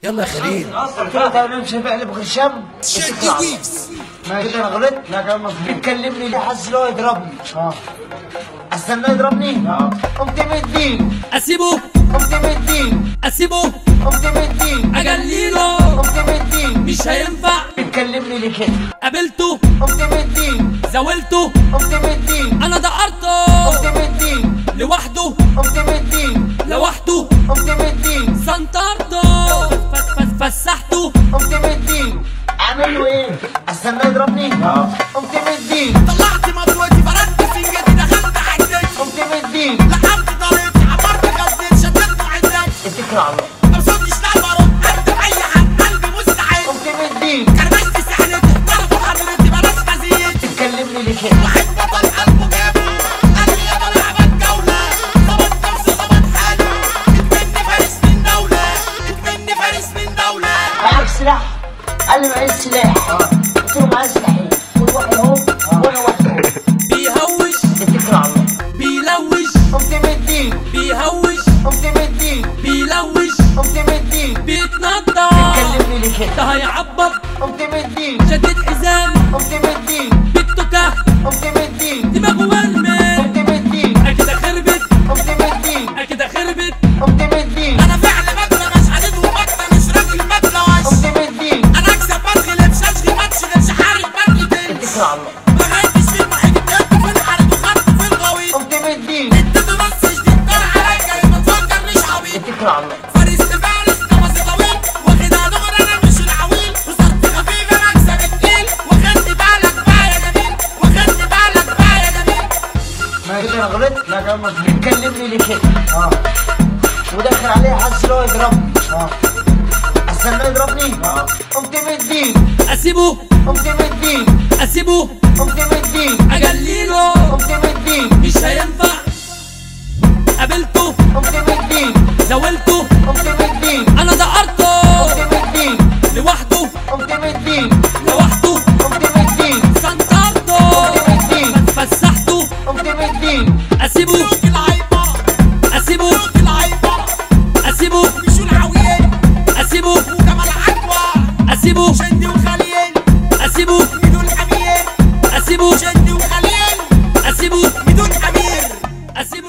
يلا يا خليل قلت له طب مش هبقلب غير شم ماشي انا غلطت لا كلام مظبوط بتكلمني ليه حاسس ان هو يضربني اه استناه يضربني اه قمت مديله اسيبه قمت مديله اسيبه قمت مديله اجليله قمت مديله مش هينفع بتكلمني ليه كده قابلته قمت مديله زاولته قمت مديله انا دقرته قمت مديله لوحده قمت مديله لوحده قمت مديله سنطرته فس فس فسحته قمت مديله اعمل له ايه؟ استناه يضربني؟ اه قمت مديله طلعت مضوتي فردت سنجتي دخلت حدتي قمت مديله لحمت طريقتي عبرت غزيت شددت وعدتي اتكل على الله ما صوتش لا برد قد اي حد قلبي مستعد قمت مديله كرمشت سحلتي ضربوا حضرتي بلاش خزيتي بتكلمني ليه كده؟ واحد بطل قلبه جابه قال لي يابا لعبك جولة ظبط نفسي ظبط حالي اكمني فارس من دولة اكمني فارس من دولة معاك سلاح؟ قال لي معايا سلاح قلت له معايا سلاحين كل واحد اهو وانا واحد اهو بيهوش اتكل على الله بيلوش قمت مديله بيهوش قمت مديله بيلوش قمت مديله بيتنطط كلمني ليه كده؟ ده هيعبر قمت مديله شديد حزام قمت مديله بالتكه قمت مديله دماغه ورمه قمت مديله اكيد خربت قمت مديله اكيد خربت قمت مديله انا فعل بدلة مش حديد وبطة مش راجل بدلة وش قمت مديله انا اكسب بتغلبش اشغي ما تشغلش حارب بدلي تنس اتكل على الله ما غيرتش في المحيط اديته في الحرب وخدته في الغويط قمت مديله اديته نص جديد طلع عليا جاي ما تفكرنيش عبيط اتكل على الله فارس لفارس نفسي طويل واخدها دغري انا مش العويل وصرت خفيف انا اكسب التقيل واخدني بالك بقى يا جميل واخدني بالك بقى يا جميل ماشي انا غلطت لا كلام مظبوط بتكلمني ليه كده؟ اه وداخل عليه حاسس ان هو يضربني اه استناه يضربني؟ اه قمت مديله اسيبه قمت مديله اسيبه قمت مديله اجليله قمت مديله مش هينفع